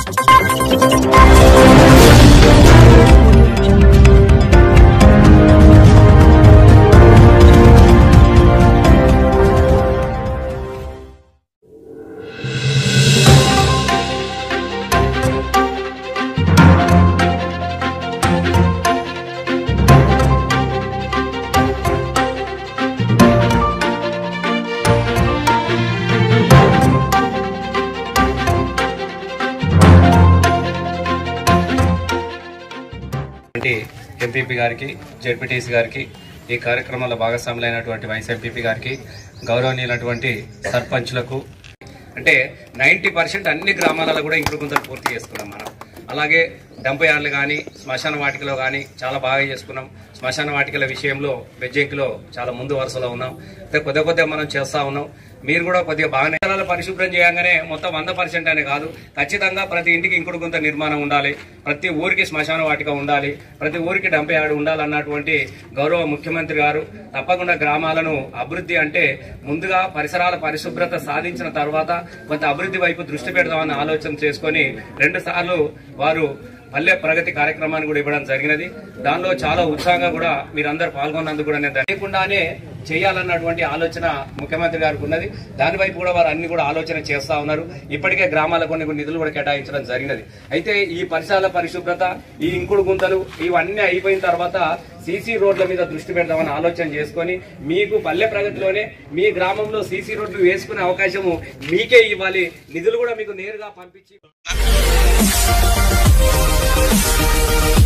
అంటే ఎంపీపీ గారికి జెడ్పీటీసీ గారికి ఈ కార్యక్రమంలో భాగస్వాములైనటువంటి వైస్ ఎంపీపీ గారికి గౌరవనీయులైనటువంటి సర్పంచ్లకు అంటే నైంటీ పర్సెంట్ అన్ని గ్రామాలలో కూడా ఇంకుడు గుంతలు పూర్తి చేసుకున్నాం మనం అలాగే డంపయార్లు కానీ శ్మశాన వాటికలో కానీ చాలా బాగా చేసుకున్నాం శ్మశాన వాటికల విషయంలో బెజ్జంకిలో చాలా ముందు వరుసలో ఉన్నాం అయితే కొద్ది కొద్దిగా మనం చేస్తా ఉన్నాం మీరు కూడా కొద్దిగా బాగానే స్థలాలు పరిశుభ్రం చేయగానే మొత్తం వంద పర్సెంట్ అనే కాదు ఖచ్చితంగా ప్రతి ఇంటికి ఇంకుడు గుంత నిర్మాణం ఉండాలి ప్రతి ఊరికి శ్మశాన వాటిక ఉండాలి ప్రతి ఊరికి డంపయార్డు ఉండాలన్నటువంటి గౌరవ ముఖ్యమంత్రి గారు తప్పకుండా గ్రామాలను అభివృద్ధి అంటే ముందుగా పరిసరాల పరిశుభ్రత సాధించిన తర్వాత కొంత అభివృద్ధి వైపు దృష్టి పెడదామని ఆలోచన చేసుకొని రెండు సార్లు వారు పల్లె ప్రగతి కార్యక్రమాన్ని కూడా ఇవ్వడం జరిగినది దానిలో చాలా ఉత్సాహంగా కూడా మీరందరూ పాల్గొన్నందుకు కూడా నేను లేకుండానే చేయాలన్నటువంటి ఆలోచన ముఖ్యమంత్రి గారికి ఉన్నది దాని వైపు కూడా వారు అన్ని కూడా ఆలోచన చేస్తా ఉన్నారు ఇప్పటికే గ్రామాలకు కొన్ని కొన్ని నిధులు కూడా కేటాయించడం జరిగినది అయితే ఈ పరిసరాల పరిశుభ్రత ఈ ఇంకుడు గుంతలు ఇవన్నీ అయిపోయిన తర్వాత సీసీ రోడ్ల మీద దృష్టి పెడదామని ఆలోచన చేసుకొని మీకు పల్లె ప్రగతిలోనే మీ గ్రామంలో సీసీ రోడ్లు వేసుకునే అవకాశము మీకే ఇవ్వాలి నిధులు కూడా మీకు నేరుగా పంపించి